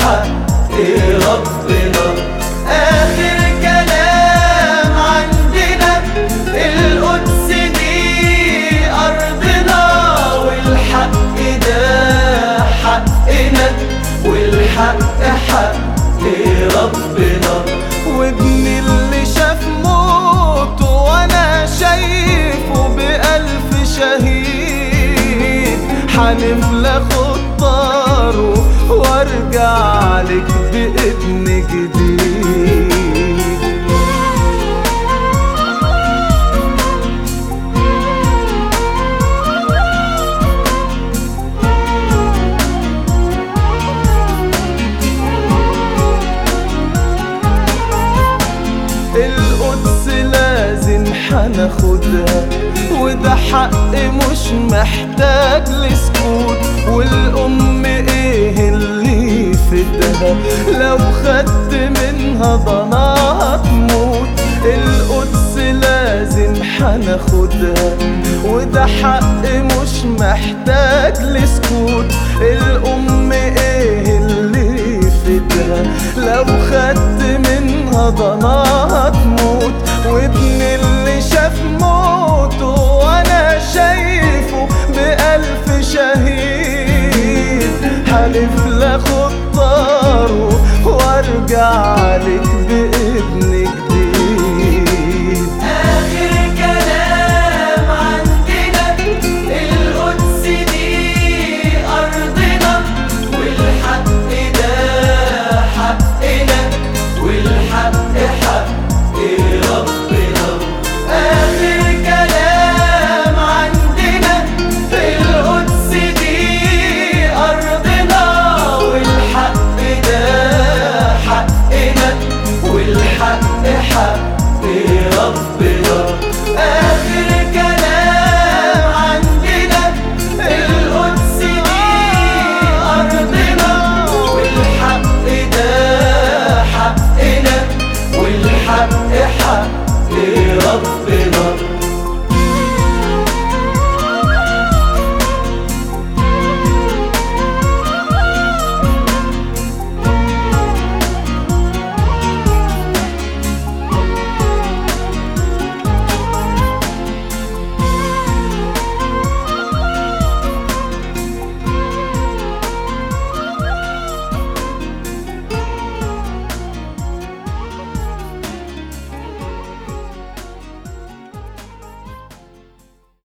حق ربنا آخر كلام عندنا القدس دي أرضنا والحق ده حقنا والحق حق ربنا وابني اللي شاف موته وانا شايفه بألف شهيد حنف لاخد طاره وارجع لك بابن جديد القدس لازم حناخدها وده حق مش محتاج لسكوت والأم ايه اللي يفيدها لو خدت منها ضناها تموت القدس لازم حناخدها وده حق مش محتاج لسكوت الأم ايه اللي يفيدها لو خدت منها ضناها تموت وابن اللي شاف موته وانا شايفه بألف شهيد حلف لاخد طاره وارجع لك بإذن